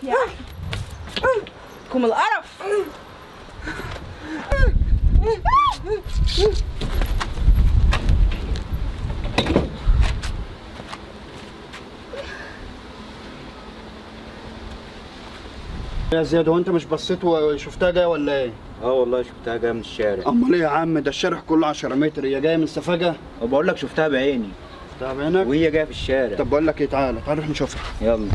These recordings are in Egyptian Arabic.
يا اخي كم القرف يا زياد هو انت مش بصيت وشفتها جايه ولا ايه؟ اه والله شفتها جايه من الشارع امال ايه يا عم ده الشارع كله 10 متر هي جايه من سفاجه وبقول لك شفتها بعيني شفتها بعينك وهي جايه في الشارع طب بقول لك ايه تعالى تعالى نروح نشوفها يلا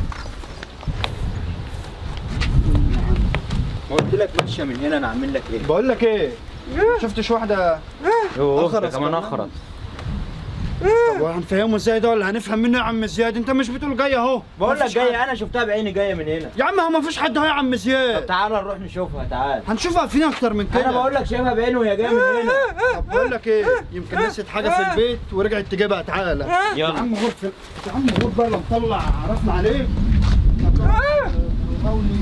ما قلت لك ماشيه من هنا انا اعمل لك ايه بقول لك ايه شفتش واحده يوه أخرس ده كمان كمان. اخرس طب وهنفهمه ازاي ده ولا هنفهم منه يا عم زياد انت مش بتقول جايه اهو بقول لك مفيش حد. جايه انا شفتها بعيني جايه من هنا يا عم هو مفيش حد اهو يا عم طب زياد تعالى نروح نشوفها تعالى هنشوفها فين اكتر من كده انا بقول لك شايفها بعيني وهي جايه من هنا طب بقول لك ايه يمكن نسيت حاجه في البيت ورجعت تجيبها تعالى يا يلا عم غرفه يا عم غرفه بقى لما مطلع عرفنا عليه قولي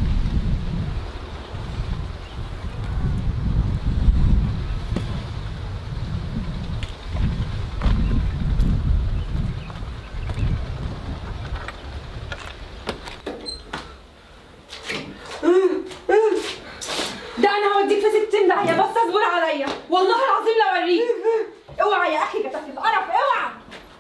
ده انا هوديك في 60 داهيه بس اصبر عليا والله العظيم لا اوريك اوعى يا اخي جاتك القرف اوعى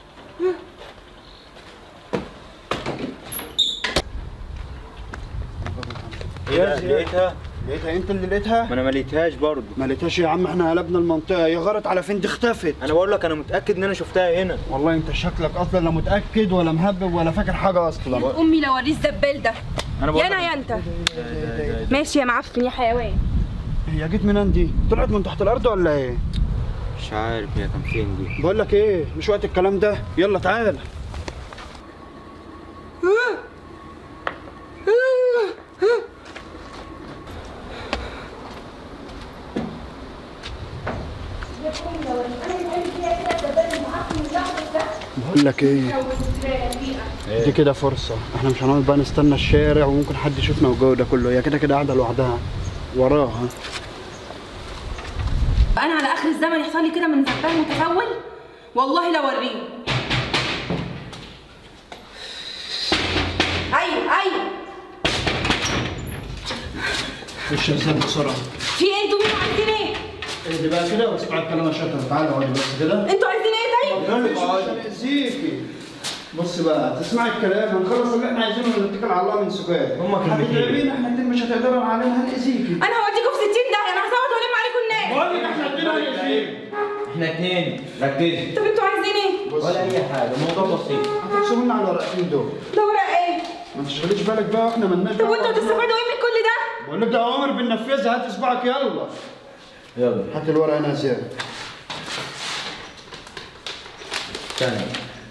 هي لقيتها لقيتها انت اللي لقيتها ما انا ما لقيتهاش برضه ما لقيتهاش يا عم احنا قلبنا المنطقه هي غارت على فين دي اختفت انا بقول لك انا متاكد ان انا شفتها هنا والله انت شكلك اصلا لا متاكد ولا مهبب ولا فاكر حاجه اصلا امي لو اوريه الزبال ده انا بقول يا انا لك يا انت ماشي يا معفن يا حيوان هي جت منين دي طلعت من تحت الارض ولا ايه مش عارف هي كان فين دي بقول لك ايه مش وقت الكلام ده يلا تعال بقول لك ايه دي كده فرصة احنا مش هنقعد بقى نستنى الشارع وممكن حد يشوفنا والجو ده كله هي كده كده قاعدة لوحدها وراها انا على اخر الزمن يحصل لي كده من زبال متفول والله لا اوريه ايوه ايوه خش يا زلمة بسرعة في ايه انتوا مين عايزين ايه اهدي بقى كده واسمع الكلام يا شاطر تعالى اقعدي بس كده انتوا عايزين ايه طيب اذيكي بص بقى تسمعي الكلام هنخلص اللي احنا عايزينه ونتكل على الله من سكات هما كلمتين. هتتعبين احنا الاتنين مش هتقدروا علينا هنأذيكي انا هوديكم في 60 داهيه انا هصوت والم عليكم الناس بقول لك احنا الاتنين هنأذيكي احنا اتنين ركزي طب انتوا عايزين ايه ولا اي حاجه الموضوع بسيط هتقسموا لنا على الورقتين دول ده ورق ايه ما تشغليش بالك بقى واحنا مالناش طب دعوة. وانتوا هتستفادوا ايه من كل ده بقول لك ده اوامر بننفذها هات اصبعك يلا يلا هات الورقه هنا يا زياد استنى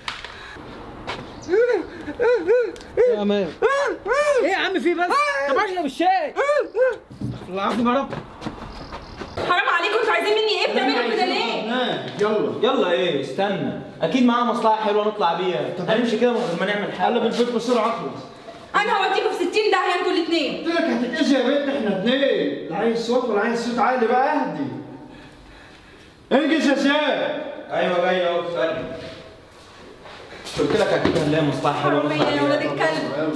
يا مان ايه يا عم في بس طب اشرب الشاي الله العظيم يا رب حرام عليكم انتوا عايزين مني ايه بتعملوا كده ليه ها، يلا يلا ايه استنى اكيد معانا مصلحه حلوه نطلع بيها هنمشي كده من غير ما نعمل حاجه قلب البيت بسرعه اخلص انا هوديكم في 60 داهيه انتوا الاثنين قلت لك هتتأذي يا بنت احنا اتنين لا عايز صوت ولا عايز صوت عالي بقى اهدي انجز يا زياد ايوه جاي اهو استنى قلت لك اكيد هنلاقي مصلحه حلوه حرام نطلع يا ولاد بيها الكلب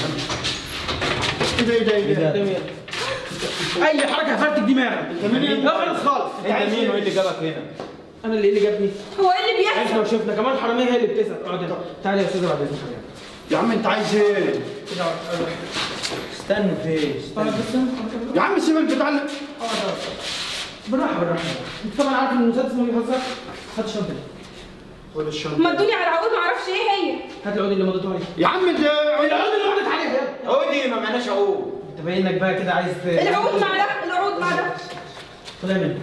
ايه ده ايه ده ايه ده اي حركه هفرتك دماغك انت مين يا ابني؟ اخلص خالص انت مين وايه اللي جابك هنا؟ انا اللي إيه اللي جابني هو ايه اللي بيحصل احنا وشفنا كمان حراميه هي اللي بتسال اقعد هنا تعالى يا استاذه بعد اذنك يا عم انت عايز ايه استنى فين استنى يا عم سيب البتاع اللي بالراحه بالراحه انت طبعا عارف ان المسدس ما بيهزرش هات الشنطه دي خد الشنطه ما ادوني على العقود ما اعرفش ايه هي هات العود اللي مضيته عليه يا عم ده العود اللي مضيت عليه يا عودي ما معناش عقود انت باين لك بقى كده عايز ت- العقود مع ده العقود مع ده طلع منك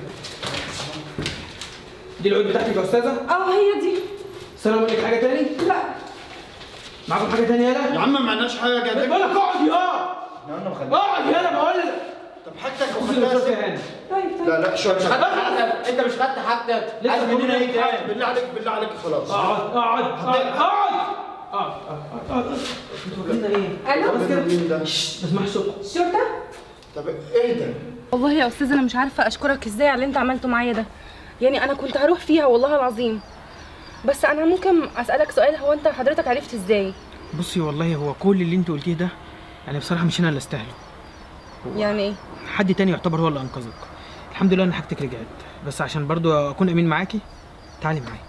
دي العود بتاعتك يا استاذه اه هي دي سلام لك حاجه تاني لا معاكم حاجه تانية يالا يا عم ما معناش حاجه ده بقول لك اقعد يا احنا قلنا مخليك اقعد يالا بقول لك طب حاجتك بص اللي وخدها يا هاني طيب طيب لا لا شويه خدت حاجتك انت مش خدت حاجتك لسه عايز مننا ايه بقول لك تاني؟ بالله عليك بالله عليك خلاص اقعد اقعد اقعد اقعد اقعد اقعد بتورينا ايه؟ الو خلاص كده مين ده ما اسمعش صوت الشرطه طب اهدى والله يا استاذ انا مش عارفه اشكرك ازاي على اللي انت عملته معايا ده يعني انا كنت هروح فيها والله العظيم بس انا ممكن اسالك سؤال هو انت حضرتك عرفت ازاي بصي والله هو كل اللي انت قلتيه ده يعني بصراحه مش انا اللي استاهله يعني ايه حد تاني يعتبر هو اللي انقذك الحمد لله ان حاجتك رجعت بس عشان برضو اكون امين معاكي تعالي معايا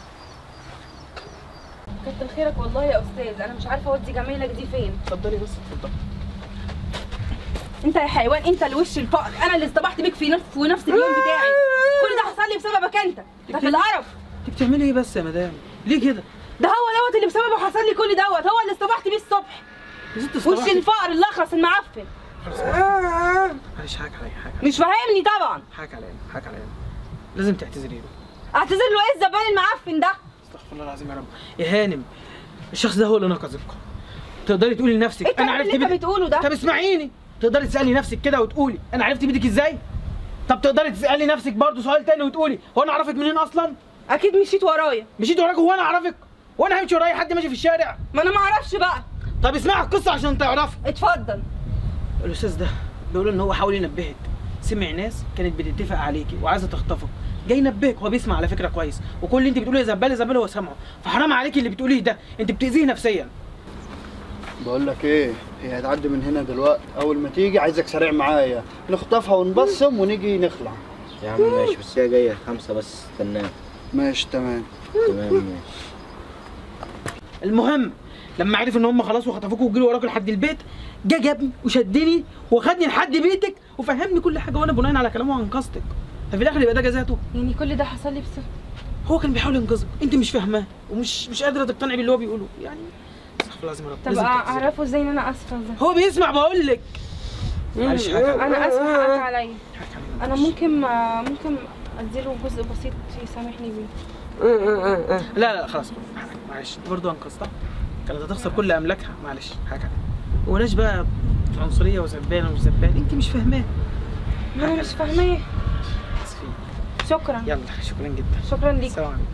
كتر خيرك والله يا استاذ انا مش عارفه اودي جمايلك دي فين اتفضلي بس اتفضلي انت يا حيوان انت الوش الفقر انا اللي اصطبحت بيك في نفس في نفس اليوم بتاعي كل ده حصل لي بسببك انت ده في القرف انت بتعملي ايه بس يا مدام ليه كده ده هو دوت اللي بسببه حصل لي كل دوت هو اللي اصطبحت بيه الصبح يا ست وش صباحي. الفقر الاخرس المعفن معلش حاجه عليا حاجه عليا مش فاهمني طبعا حاجه عليا حاجه عليا لازم تعتذري له اعتذر له ايه الزبال المعفن ده استغفر الله العظيم يا رب يا هانم الشخص ده هو اللي نقذك تقدري تقولي لنفسك ايه الكلام اللي انت بيدك- بتقوله ده طب اسمعيني تقدري تسالي نفسك كده وتقولي انا عرفت بيدك ازاي طب تقدري تسالي نفسك برضه سؤال تاني وتقولي هو انا اعرفك منين اصلا اكيد مشيت ورايا مشيت وراك هو انا اعرفك وانا همشي ورايا حد ماشي في الشارع ما انا ما اعرفش بقى طب اسمعي القصه عشان تعرفي اتفضل الاستاذ ده بيقول ان هو حاول ينبهك سمع ناس كانت بتتفق عليكي وعايزه تخطفك جاي ينبهك هو بيسمع على فكره كويس وكل اللي انت بتقوليه يا زبال زبال هو سامعه فحرام عليكي اللي بتقوليه ده انت بتاذيه نفسيا بقول لك ايه هي هتعدي من هنا دلوقتي اول ما تيجي عايزك سريع معايا نخطفها ونبصم ونيجي نخلع يا عم ماشي بس هي جايه خمسه بس استناها ماشي تمام تمام ماشي المهم لما عرف ان هم خلاص وخطفوك وجروا وراكوا لحد البيت جه جابني وشدني وخدني لحد بيتك وفهمني كل حاجه وانا بناء على كلامه انقذتك ففي الاخر يبقى ده جزاته يعني كل ده حصل لي بسبب هو كان بيحاول ينقذك انت مش فاهماه ومش مش قادره تقتنعي باللي هو بيقوله يعني استغفر الله العظيم يا رب طب لازم تعتذري. اعرفه ازاي ان انا اسفه ده هو بيسمع بقول لك معلش حاجه انا اسفه حقك عليا حقك علينا. انا ممكن ممكن اديله جزء بسيط يسامحني بيه لا لا خلاص حقك. معلش انت برضه انقذتها كانت هتخسر كل املاكها معلش حاجه علينا. ولاش بقى في عنصريه وزبال ومش زبال انت مش فاهماه انا مش فاهماه اسفين شكرا يلا شكرا جدا شكرا ليك السلام عليكم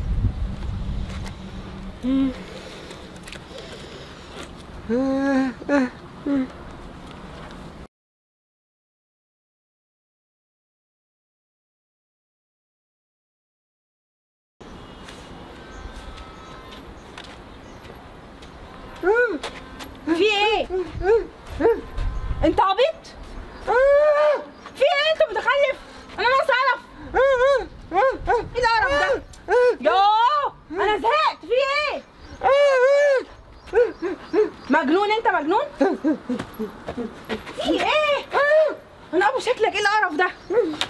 في ايه انت عبيط في ايه انت متخلف انا ناقص اعرف ايه القرف ده يوه انا زهقت في ايه مجنون انت مجنون في ايه انا ابو شكلك ايه القرف ده